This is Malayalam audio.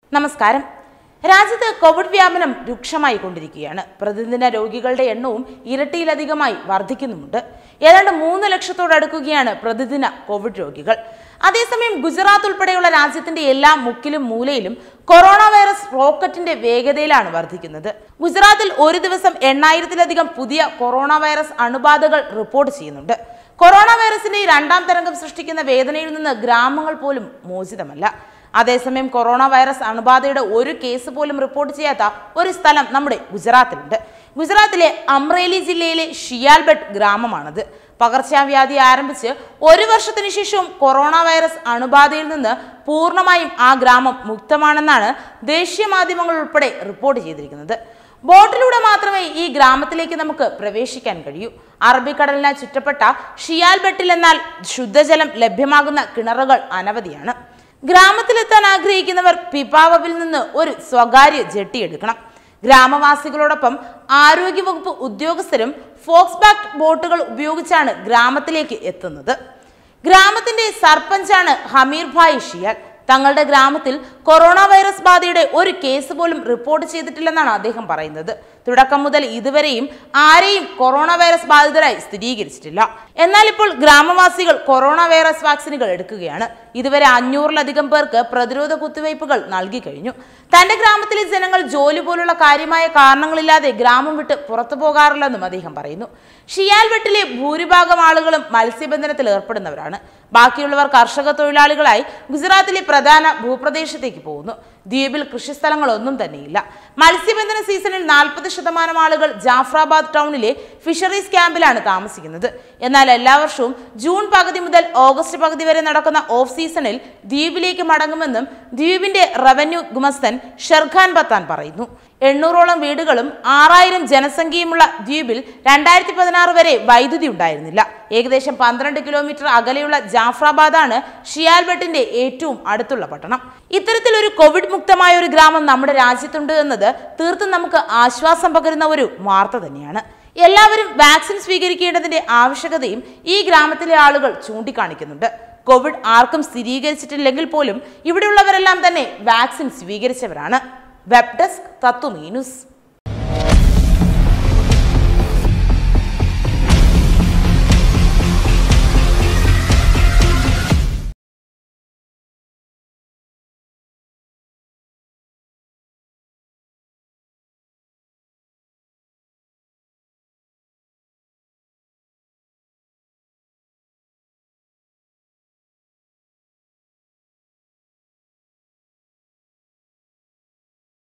നമസ്കാരം രാജ്യത്ത് കോവിഡ് വ്യാപനം രൂക്ഷമായി കൊണ്ടിരിക്കുകയാണ് പ്രതിദിന രോഗികളുടെ എണ്ണവും ഇരട്ടിയിലധികമായി വർദ്ധിക്കുന്നുമുണ്ട് ഏതാണ്ട് മൂന്ന് ലക്ഷത്തോടടുക്കുകയാണ് പ്രതിദിന കോവിഡ് രോഗികൾ അതേസമയം ഗുജറാത്ത് ഉൾപ്പെടെയുള്ള രാജ്യത്തിന്റെ എല്ലാ മുക്കിലും മൂലയിലും കൊറോണ വൈറസ് റോക്കറ്റിന്റെ വേഗതയിലാണ് വർദ്ധിക്കുന്നത് ഗുജറാത്തിൽ ഒരു ദിവസം എണ്ണായിരത്തിലധികം പുതിയ കൊറോണ വൈറസ് അണുബാധകൾ റിപ്പോർട്ട് ചെയ്യുന്നുണ്ട് കൊറോണ വൈറസിന്റെ ഈ രണ്ടാം തരംഗം സൃഷ്ടിക്കുന്ന വേദനയിൽ നിന്ന് ഗ്രാമങ്ങൾ പോലും മോചിതമല്ല അതേസമയം കൊറോണ വൈറസ് അണുബാധയുടെ ഒരു കേസ് പോലും റിപ്പോർട്ട് ചെയ്യാത്ത ഒരു സ്ഥലം നമ്മുടെ ഗുജറാത്തിലുണ്ട് ഗുജറാത്തിലെ അമ്രേലി ജില്ലയിലെ ഷിയാൽബട്ട് ഗ്രാമമാണത് പകർച്ചവ്യാധി ആരംഭിച്ച് ഒരു വർഷത്തിന് ശേഷവും കൊറോണ വൈറസ് അണുബാധയിൽ നിന്ന് പൂർണ്ണമായും ആ ഗ്രാമം മുക്തമാണെന്നാണ് ദേശീയ മാധ്യമങ്ങൾ ഉൾപ്പെടെ റിപ്പോർട്ട് ചെയ്തിരിക്കുന്നത് ബോട്ടിലൂടെ മാത്രമേ ഈ ഗ്രാമത്തിലേക്ക് നമുക്ക് പ്രവേശിക്കാൻ കഴിയൂ അറബിക്കടലിനാൽ ചുറ്റപ്പെട്ട ഷിയാൽബട്ടിൽ എന്നാൽ ശുദ്ധജലം ലഭ്യമാകുന്ന കിണറുകൾ അനവധിയാണ് ഗ്രാമത്തിലെത്താൻ ആഗ്രഹിക്കുന്നവർ പിപാവവിൽ നിന്ന് ഒരു സ്വകാര്യ ജെട്ടി എടുക്കണം ഗ്രാമവാസികളോടൊപ്പം ആരോഗ്യവകുപ്പ് ഉദ്യോഗസ്ഥരും ഫോക്സ് ബാക്ക് ബോട്ടുകൾ ഉപയോഗിച്ചാണ് ഗ്രാമത്തിലേക്ക് എത്തുന്നത് ഗ്രാമത്തിന്റെ സർപഞ്ചാണ് ഹമീർ ഭായ് ഷിയാൽ തങ്ങളുടെ ഗ്രാമത്തിൽ കൊറോണ വൈറസ് ബാധയുടെ ഒരു കേസ് പോലും റിപ്പോർട്ട് ചെയ്തിട്ടില്ലെന്നാണ് അദ്ദേഹം പറയുന്നത് തുടക്കം മുതൽ ഇതുവരെയും ആരെയും കൊറോണ വൈറസ് ബാധിതരായി സ്ഥിരീകരിച്ചിട്ടില്ല എന്നാൽ ഇപ്പോൾ ഗ്രാമവാസികൾ കൊറോണ വൈറസ് വാക്സിനുകൾ എടുക്കുകയാണ് ഇതുവരെ അഞ്ഞൂറിലധികം പേർക്ക് പ്രതിരോധ കുത്തിവയ്പ്പുകൾ നൽകി കഴിഞ്ഞു തന്റെ ഗ്രാമത്തിലെ ജനങ്ങൾ ജോലി പോലുള്ള കാര്യമായ കാരണങ്ങളില്ലാതെ ഗ്രാമം വിട്ട് പുറത്തു പോകാറില്ലെന്നും അദ്ദേഹം പറയുന്നു ഷിയാൽവെട്ടിലെ ഭൂരിഭാഗം ആളുകളും മത്സ്യബന്ധനത്തിൽ ഏർപ്പെടുന്നവരാണ് ബാക്കിയുള്ളവർ കർഷക തൊഴിലാളികളായി ഗുജറാത്തിലെ പ്രധാന ഭൂപ്രദേശത്തേക്ക് പോകുന്നു ദ്വീപിൽ കൃഷിസ്ഥലങ്ങളൊന്നും തന്നെയില്ല മത്സ്യബന്ധന സീസണിൽ നാൽപ്പത് ശതമാനം ആളുകൾ ജാഫ്രാബാദ് ടൗണിലെ ഫിഷറീസ് ക്യാമ്പിലാണ് താമസിക്കുന്നത് എന്നാൽ എല്ലാ വർഷവും ജൂൺ പകുതി മുതൽ ഓഗസ്റ്റ് പകുതി വരെ നടക്കുന്ന ഓഫ് സീസണിൽ ദ്വീപിലേക്ക് മടങ്ങുമെന്നും ദ്വീപിന്റെ റവന്യൂ ഗുമസ്തൻ ഷെർഖാൻ ബത്താൻ പറയുന്നു എണ്ണൂറോളം വീടുകളും ആറായിരം ജനസംഖ്യയുമുള്ള ദ്വീപിൽ രണ്ടായിരത്തി പതിനാറ് വരെ വൈദ്യുതി ഉണ്ടായിരുന്നില്ല ഏകദേശം പന്ത്രണ്ട് കിലോമീറ്റർ അകലെയുള്ള ജാഫ്രാബാദാണ് ഷിയാൽബെട്ടിന്റെ ഏറ്റവും അടുത്തുള്ള പട്ടണം ഇത്തരത്തിലൊരു കോവിഡ് മുക്തമായ ഒരു ഗ്രാമം നമ്മുടെ രാജ്യത്തുണ്ട് എന്നത് തീർത്തും നമുക്ക് ആശ്വാസം പകരുന്ന ഒരു വാർത്ത തന്നെയാണ് എല്ലാവരും വാക്സിൻ സ്വീകരിക്കേണ്ടതിന്റെ ആവശ്യകതയും ഈ ഗ്രാമത്തിലെ ആളുകൾ ചൂണ്ടിക്കാണിക്കുന്നുണ്ട് കോവിഡ് ആർക്കും സ്ഥിരീകരിച്ചിട്ടില്ലെങ്കിൽ പോലും ഇവിടെയുള്ളവരെല്ലാം തന്നെ വാക്സിൻ സ്വീകരിച്ചവരാണ് വെബ് ഡെസ്ക് തത്വമീ ന്യൂസ്